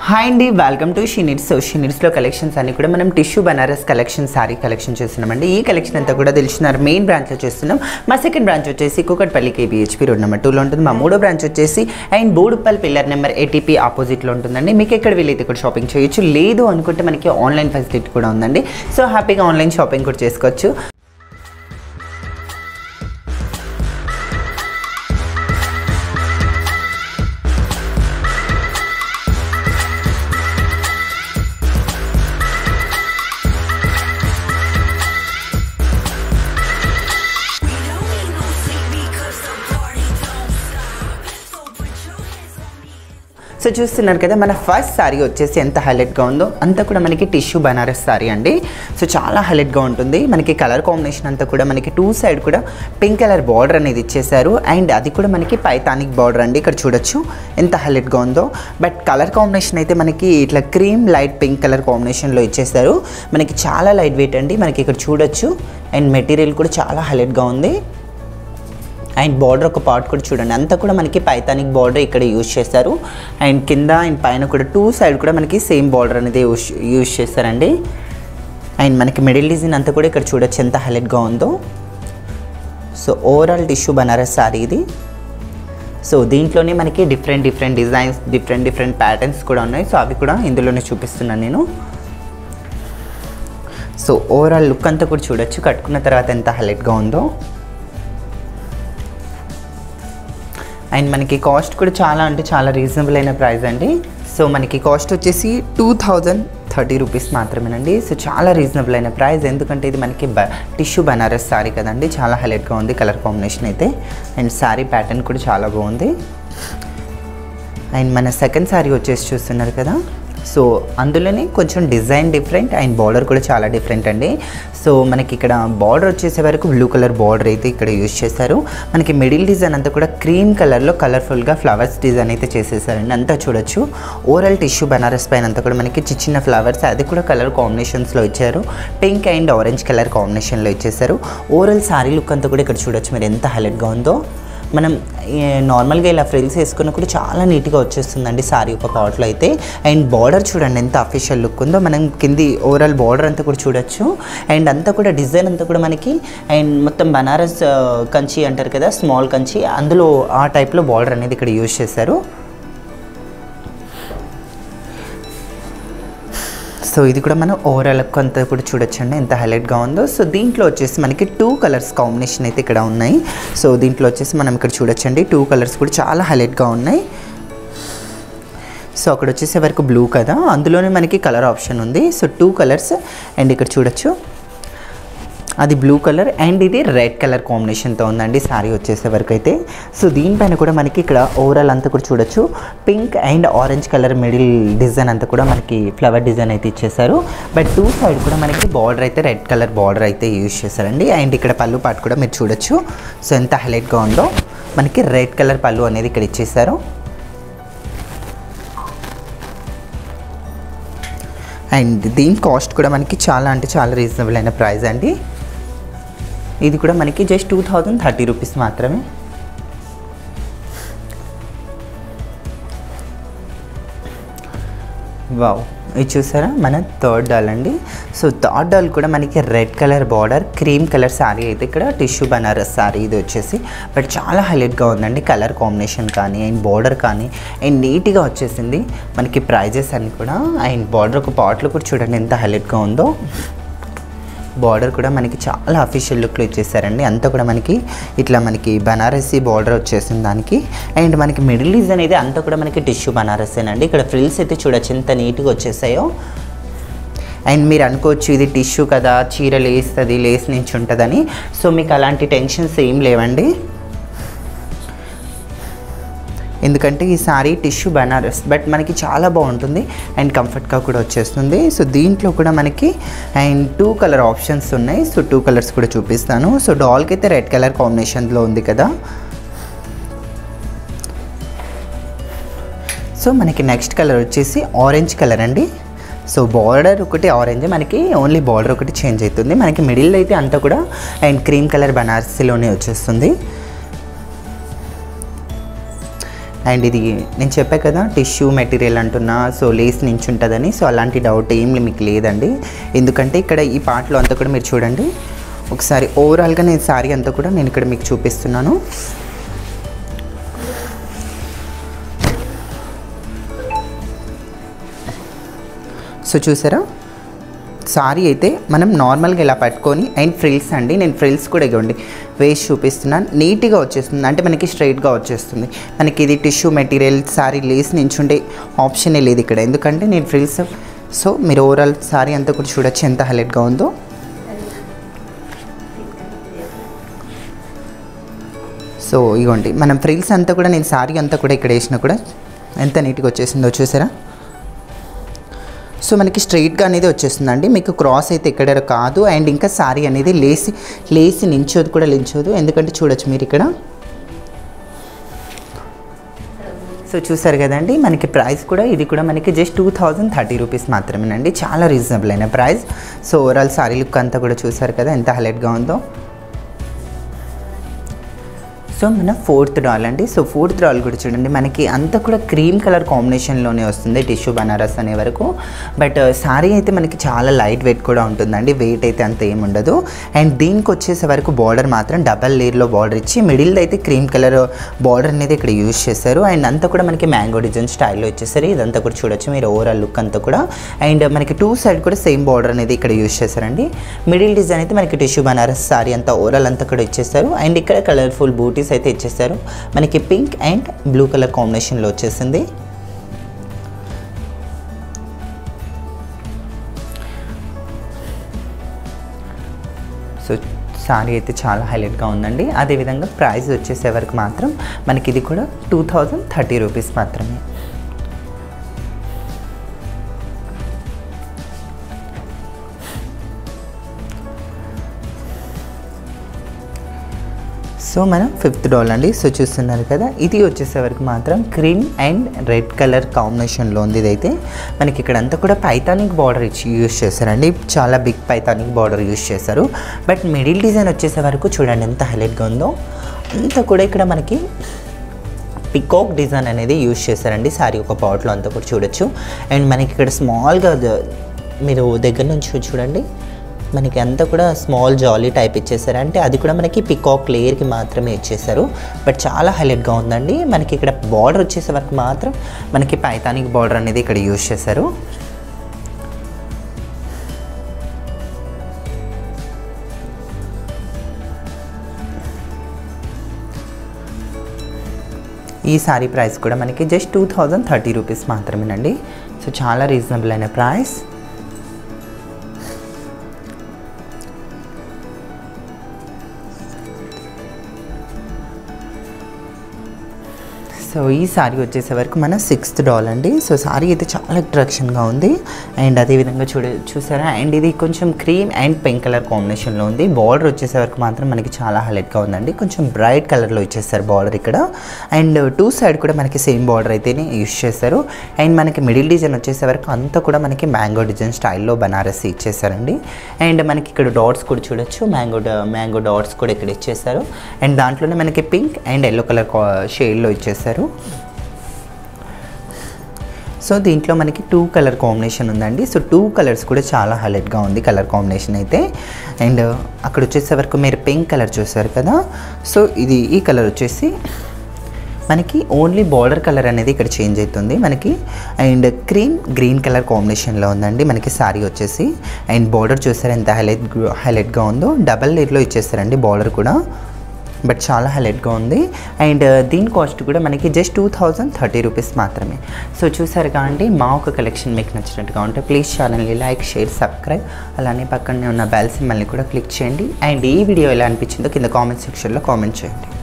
Hi అండి welcome to Sheenits so షీనిట్స్లో collections అన్ని కూడా మనం tissue Banaras collection sari collection చేస్తున్నామండి ఈ కలెక్షన్ అంతా కూడా తెలిసినారు మెయిన్ బ్రాంచ్లో చేస్తున్నాం మా సెకండ్ బ్రాంచ్ వచ్చేసి కుకట్పల్లి కేబిహెచ్పి రోడ్ నెంబర్ టూలో ఉంటుంది మా మూడో బ్రాంచ్ వచ్చేసి and Boduppal pillar number ATP ఆపోజిట్లో ఉంటుందండి మీకు ఎక్కడ వీలైతే ఇక్కడ షాపింగ్ చేయొచ్చు లేదు అనుకుంటే మనకి ఆన్లైన్ ఫెసిలిటీ కూడా ఉందండి సో హ్యాపీగా ఆన్లైన్ షాపింగ్ కూడా చేసుకోవచ్చు We don't need no sleep because the party don't stop. So put your hands on me. So చూస్తున్నారు కదా మన ఫస్ట్ సారీ వచ్చేసి ఎంత హైలైట్గా ఉందో అంతా కూడా మనకి టిష్యూ బనారస్ సారీ అండి సో చాలా హైలైట్గా ఉంటుంది మనకి కలర్ కాంబినేషన్ అంతా కూడా మనకి టూ సైడ్ కూడా పింక్ కలర్ బార్డర్ అనేది ఇచ్చేసారు అండ్ అది కూడా మనకి పైతానిక్ బార్డర్ అండి ఇక్కడ చూడొచ్చు ఎంత హైలైట్గా ఉందో బట్ కలర్ కాంబినేషన్ అయితే మనకి ఇట్లా క్రీమ్ లైట్ పింక్ కలర్ కాంబినేషన్లో ఇచ్చేసారు మనకి చాలా లైట్ వెయిట్ అండి మనకి ఇక్కడ చూడొచ్చు అండ్ మెటీరియల్ కూడా చాలా హైలైట్గా ఉంది అండ్ బార్డర్ ఒక పార్ట్ కూడా చూడండి అంతా కూడా మనకి పైతానిక్ బార్డర్ ఇక్కడ యూజ్ చేస్తారు అండ్ కింద అండ్ పైన కూడా టూ సైడ్ కూడా మనకి సేమ్ బార్డర్ అనేది యూజ్ యూజ్ చేస్తారండి అండ్ మనకి మిడిల్ డిజైన్ అంతా కూడా ఇక్కడ చూడొచ్చు ఎంత హైలైట్గా ఉందో so overall tissue Banaras sari ఇది సో దీంట్లోనే మనకి different different designs different different patterns కూడా ఉన్నాయి సో అవి కూడా ఇందులోనే చూపిస్తున్నాను నేను సో ఓవరాల్ లుక్ అంతా కూడా చూడొచ్చు కట్టుకున్న తర్వాత ఎంత హైలైట్గా ఉందో అండ్ మనకి కాస్ట్ కూడా చాలా అంటే చాలా రీజనబుల్ అయిన ప్రైస్ అండి సో మనకి కాస్ట్ వచ్చేసి టూ థౌజండ్ థర్టీ రూపీస్ మాత్రమేనండి సో చాలా రీజనబుల్ అయిన ప్రైస్ ఎందుకంటే ఇది మనకి బ టిష్యూ బనారస్ సారీ కదండి చాలా హైలైట్గా ఉంది కలర్ కాంబినేషన్ అయితే అండ్ సారీ ప్యాటర్న్ కూడా చాలా బాగుంది అండ్ మన సెకండ్ సారీ వచ్చేసి చూస్తున్నారు కదా సో అందులోనే కొంచెం డిజైన్ డిఫరెంట్ అండ్ బార్డర్ కూడా చాలా డిఫరెంట్ అండి సో మనకి ఇక్కడ బార్డర్ వచ్చేసే వరకు బ్లూ కలర్ బార్డర్ అయితే ఇక్కడ యూజ్ చేశారు మనకి మిడిల్ డిజైన్ అంతా కూడా క్రీమ్ కలర్లో కలర్ఫుల్గా ఫ్లవర్స్ డిజైన్ అయితే చేసేసారండి అంతా చూడొచ్చు ఓవరాల్ టిష్యూ బనారస్ పైన అంతా కూడా మనకి చిన్న చిన్న ఫ్లవర్స్ అది కూడా కలర్ కాంబినేషన్స్లో ఇచ్చారు పింక్ అండ్ ఆరెంజ్ కలర్ కాంబినేషన్లో ఇచ్చేసారు ఓవరాల్ సారీ లుక్ అంతా కూడా ఇక్కడ చూడొచ్చు మీరు ఎంత హైలైట్గా ఉందో మనం ఏ, నార్మల్గా ఇలా ఫ్రిల్స్ వేసుకున్న కూడా చాలా నీట్గా వచ్చేస్తుందండి సారీ ఒక పాట్లో అయితే అండ్ బార్డర్ చూడండి ఎంత అఫీషియల్ లుక్ ఉందో మనం కింది ఓవరాల్ బార్డర్ అంతా కూడా చూడొచ్చు అండ్ అంతా కూడా డిజైన్ అంతా కూడా మనకి అండ్ మొత్తం బనారస్ ఆ, కంచి అంటారు కదా స్మాల్ కంచి అందులో ఆ టైప్లో బార్డర్ అనేది ఇక్కడ యూజ్ చేశారు సో ఇది కూడా మనం ఓవరాల్ లుక్ అంతా కూడా చూడొచ్చండి ఎంత హైలైట్గా ఉందో సో దీంట్లో వచ్చేసి మనకి టూ కలర్స్ కాంబినేషన్ అయితే ఇక్కడ ఉన్నాయి సో దీంట్లో వచ్చేసి మనం ఇక్కడ చూడొచ్చండి టూ కలర్స్ కూడా చాలా హైలైట్గా ఉన్నాయి సో అక్కడ వచ్చేసే వరకు బ్లూ కదా అందులోనే మనకి కలర్ ఆప్షన్ ఉంది సో టూ కలర్స్ అండ్ ఇక్కడ చూడొచ్చు అది బ్లూ కలర్ అండ్ ఇది రెడ్ కలర్ కాంబినేషన్తో ఉందండి సారీ వచ్చేసే వరకు అయితే సో దీనిపైన కూడా మనకి ఇక్కడ ఓవరాల్ అంతా కూడా చూడొచ్చు pink and orange colour middle design అంతా కూడా మనకి ఫ్లవర్ డిజైన్ అయితే ఇచ్చేసారు బట్ టూ సైడ్ కూడా మనకి బార్డర్ అయితే రెడ్ కలర్ బార్డర్ అయితే యూజ్ చేశారండి అండ్ ఇక్కడ పళ్ళు పాటు కూడా మీరు చూడొచ్చు సో ఎంత హైలైట్గా ఉందో మనకి రెడ్ కలర్ పళ్ళు అనేది ఇక్కడ ఇచ్చేసారు అండ్ దీని కాస్ట్ కూడా మనకి చాలా అంటే చాలా రీజనబుల్ అయిన ప్రైస్ అండి ఇది కూడా మనకి just two thousand thirty rupees మాత్రమే వావ్ ఇది చూసారా మన థర్డ్ డాల్ అండి సో థర్డ్ డాల్ కూడా మనకి red colour border cream colour sari అయితే ఇక్కడ టిష్యూ బనారస్ శారీ ఇది వచ్చేసి బట్ చాలా హైలైట్గా ఉందండి కలర్ కాంబినేషన్ కానీ అండ్ బార్డర్ కానీ అండ్ నీట్గా వచ్చేసింది మనకి ప్రైజెస్ అన్ని కూడా అండ్ బార్డర్ ఒక పాట్లో కూడా చూడండి ఎంత హైలైట్గా ఉందో బార్డర్ కూడా మనకి చాలా అఫీషియల్ లుక్లో ఇచ్చేసారండి అంతా కూడా మనకి ఇట్లా మనకి బనారసీ బార్డర్ వచ్చేసింది దానికి అండ్ మనకి మిడిల్ డిజైన్ అయితే అంతా కూడా మనకి టిష్యూ బనారసేనండి ఇక్కడ ఫ్రిల్స్ అయితే చూడొచ్చు ఎంత నీట్గా వచ్చేసాయో అండ్ మీరు అనుకోవచ్చు ఇది టిష్యూ కదా చీర లేస్తుంది లేస్ నుంచి ఉంటుందని సో మీకు అలాంటి టెన్షన్స్ ఏం లేవండి ఎందుకంటే ఈ సారీ టిష్యూ బనారస్ బట్ మనకి చాలా బాగుంటుంది అండ్ కంఫర్ట్గా కూడా వచ్చేస్తుంది సో దీంట్లో కూడా మనకి అండ్ టూ కలర్ ఆప్షన్స్ ఉన్నాయి సో టూ కలర్స్ కూడా చూపిస్తాను సో డాల్కి అయితే రెడ్ కలర్ కాంబినేషన్లో ఉంది కదా సో మనకి నెక్స్ట్ కలర్ వచ్చేసి ఆరెంజ్ కలర్ అండి సో బార్డర్ ఒకటి ఆరెంజ్ మనకి ఓన్లీ బార్డర్ ఒకటి చేంజ్ అవుతుంది మనకి మిడిల్ అయితే అంతా కూడా అండ్ క్రీమ్ కలర్ బనారసీలోనే వచ్చేస్తుంది అండ్ ఇది నేను చెప్పా కదా టిష్యూ మెటీరియల్ అంటున్నా సో లేస్ నుంచి ఉంటుందని సో అలాంటి డౌట్ ఏం మీకు లేదండి ఎందుకంటే ఇక్కడ ఈ పార్ట్లో అంతా కూడా మీరు చూడండి ఒకసారి ఓవరాల్గా నేను శారీ అంతా కూడా నేను ఇక్కడ మీకు చూపిస్తున్నాను సో చూసారా సారీ అయితే మనం నార్మల్గా ఇలా పట్టుకొని అండ్ ఫ్రిల్స్ అండి నేను ఫ్రిల్స్ కూడా ఇవ్వండి వేసి చూపిస్తున్నాను నీట్గా వచ్చేస్తుంది అంటే మనకి స్ట్రైట్గా వచ్చేస్తుంది మనకి ఇది టిష్యూ మెటీరియల్ సారీ లేస్ నించుండే ఆప్షనే లేదు ఇక్కడ ఎందుకంటే నేను ఫ్రిల్స్ సో మీరు ఓవరాల్ సారీ అంతా కూడా చూడొచ్చు ఎంత హైలైట్గా ఉందో సో ఇగోండి మనం ఫ్రిల్స్ అంతా కూడా నేను సారీ అంతా కూడా ఇక్కడ వేసినా కూడా ఎంత నీట్గా వచ్చేసిందో చూసారా సో మనకి స్ట్రైట్గా అనేది వచ్చేస్తుందండి మీకు క్రాస్ అయితే ఎక్కడ కాదు అండ్ ఇంకా సారీ అనేది లేసి లేసి నించోదు కూడా నించోదు ఎందుకంటే చూడొచ్చు మీరు ఇక్కడ సో చూసారు కదండి మనకి ప్రైస్ కూడా ఇది కూడా మనకి just two thousand thirty rupees మాత్రమేనండి చాలా రీజనబుల్ అయిన price so overall sari look అంతా కూడా చూసారు కదా ఎంత హైలైట్గా ఉందో సో మన ఫోర్త్ డాల్ అండి సో ఫోర్త్ డాల్ కూడా చూడండి మనకి అంతా కూడా క్రీమ్ కలర్ కాంబినేషన్లోనే వస్తుంది టిష్యూ బనారస్ అనే వరకు బట్ సారీ అయితే మనకి చాలా లైట్ వెయిట్ కూడా ఉంటుందండి వెయిట్ అయితే అంత ఏమి ఉండదు అండ్ దీనికి వచ్చేసే వరకు బార్డర్ మాత్రం డబల్ లేయర్లో బార్డర్ ఇచ్చి మిడిల్ అయితే క్రీమ్ కలర్ బార్డర్ అనేది ఇక్కడ యూజ్ చేశారు అండ్ అంతా కూడా మనకి మ్యాంగో డిజైన్ స్టైల్లో ఇచ్చేసారు ఇదంతా కూడా చూడొచ్చు మీరు ఓవరాల్ లుక్ అంతా కూడా అండ్ మనకి టూ సైడ్ కూడా సేమ్ బార్డర్ అనేది ఇక్కడ యూజ్ చేశారండి మిడిల్ డిజైన్ అయితే మనకి టిష్యూ బనారస్ సారీ అంతా ఓవరాల్ అంతా కూడా ఇచ్చేసారు అండ్ ఇక్కడ కలర్ఫుల్ బూటీస్ అయితే ఇచ్చేసారు మనకి పింక్ అండ్ బ్లూ కలర్ కాంబినేషన్లో వచ్చేసింది సో సారీ అయితే చాలా హైలైట్గా ఉందండి అదేవిధంగా ప్రైస్ వచ్చేసే వరకు మాత్రం మనకి ఇది కూడా టూ థౌజండ్ థర్టీ రూపీస్ మాత్రమే సో మనం ఫిఫ్త్ డాల్ అండి సో చూస్తున్నారు కదా ఇది వచ్చేసే వరకు మాత్రం క్రీమ్ అండ్ రెడ్ కలర్ కాంబినేషన్లో ఉంది ఇదైతే మనకి ఇక్కడ అంతా కూడా పైతానిక్ బార్డర్ ఇచ్చి యూస్ చేశారండి చాలా బిగ్ పైతానిక్ బార్డర్ యూస్ చేశారు బట్ మిడిల్ డిజైన్ వచ్చేసే వరకు చూడండి ఎంత హైలైట్గా ఉందో అంతా కూడా ఇక్కడ మనకి పికాక్ డిజైన్ అనేది యూస్ చేశారండి సారీ ఒక పాట్లో అంతా కూడా చూడొచ్చు అండ్ మనకి ఇక్కడ స్మాల్గా మీరు దగ్గర నుంచి చూడండి మనకి అంతా కూడా స్మాల్ జాలీ టైప్ ఇచ్చేసారు అంటే అది కూడా మనకి పికాక్ లేయర్కి మాత్రమే ఇచ్చేసారు బట్ చాలా హైలైట్గా ఉందండి మనకి ఇక్కడ బార్డర్ వచ్చేసే వరకు మాత్రం మనకి పైతానిక్ బార్డర్ అనేది ఇక్కడ యూస్ చేశారు ఈ సారీ ప్రైస్ కూడా మనకి just two thousand thirty rupees మాత్రమేనండి సో చాలా రీజనబుల్ అయిన ప్రైస్ సో ఈ సారీ వచ్చేసే వరకు మన సిక్స్త్ డాల్ అండి సో సారీ అయితే చాలా అట్రాక్షన్గా ఉంది అండ్ అదేవిధంగా చూడ చూసారా అండ్ ఇది కొంచెం క్రీమ్ అండ్ పింక్ కలర్ కాంబినేషన్లో ఉంది బార్డర్ వచ్చేసే వరకు మాత్రం మనకి చాలా హైలైట్గా ఉందండి కొంచెం బ్రైట్ కలర్లో ఇచ్చేస్తారు బార్డర్ ఇక్కడ అండ్ టూ సైడ్ కూడా మనకి సేమ్ బార్డర్ అయితేనే యూస్ చేస్తారు అండ్ మనకి మిడిల్ డిజైన్ వచ్చేసే వరకు అంతా కూడా మనకి మ్యాంగో డిజైన్ స్టైల్లో బనారసి ఇచ్చేసారండి అండ్ మనకి ఇక్కడ డాట్స్ కూడా చూడొచ్చు మ్యాంగో మ్యాంగో డాట్స్ కూడా ఇక్కడ ఇచ్చేసారు అండ్ దాంట్లోనే మనకి పింక్ అండ్ ఎల్లో కలర్ షేడ్లో ఇచ్చేసారు సో దీంట్లో మనకి టూ కలర్ కాంబినేషన్ ఉందండి సో టూ కలర్స్ కూడా చాలా హైలైట్గా ఉంది కలర్ కాంబినేషన్ అయితే అండ్ అక్కడ వచ్చేసే వరకు మీరు పింక్ కలర్ చూసారు కదా సో ఇది ఈ కలర్ వచ్చేసి మనకి ఓన్లీ బార్డర్ కలర్ అనేది ఇక్కడ చేంజ్ అవుతుంది మనకి అండ్ క్రీమ్ గ్రీన్ కలర్ కాంబినేషన్లో ఉందండి మనకి సారీ వచ్చేసి అండ్ బార్డర్ చూసారు ఎంత హైలైట్ హైలైట్గా ఉందో డబల్ లేయర్లో ఇచ్చేస్తారండి బార్డర్ కూడా బట్ చాలా హైలైట్గా ఉంది అండ్ దీని కాస్ట్ కూడా మనకి just two thousand thirty rupees మాత్రమే సో చూసారు కాండి మా ఒక కలెక్షన్ మీకు నచ్చినట్టుగా ఉంటే ప్లీజ్ ఛానల్ని లైక్ షేర్ సబ్స్క్రైబ్ అలానే పక్కనే ఉన్న బెల్ సింబల్ని కూడా క్లిక్ చేయండి అండ్ ఈ వీడియో ఎలా అనిపించిందో కింద కామెంట్ సెక్షన్లో కామెంట్ చేయండి